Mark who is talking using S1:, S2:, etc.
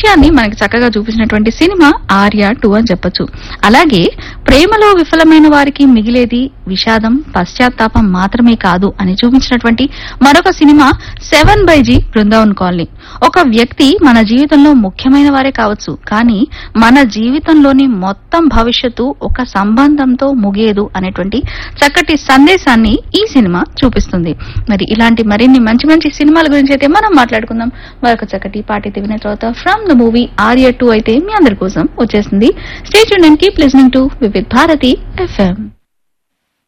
S1: విషయాన్ని మనకి చక్కగా చూపించినటువంటి సినిమా ఆర్య టూ అని చెప్పొచ్చు అలాగే ప్రేమలో విఫలమైన వారికి మిగిలేది విషాదం పశ్చాత్తాపం మాత్రమే కాదు అని చూపించినటువంటి మరొక cinema seven by G Brindavan colony ఒక వ్యక్తి మన జీవితంలో ముఖ్యమైన వారే కావచ్చు కానీ మన జీవితంలోని మొత్తం భవిష్యత్తు ఒక సంబంధంతో ముగియదు అనేటువంటి చక్కటి సందేశాన్ని ఈ సినిమా చూపిస్తుంది మరి ఇలాంటి మరిన్ని మంచి మంచి సినిమాల గురించి అయితే మనం మాట్లాడుకుందాం మరొక చక్కటి పాట అయితే విన్న తర్వాత from the movie Arya two అయితే మీ అందరి కోసం వచ్చేసింది state union keep listening to Vividh Bharati FM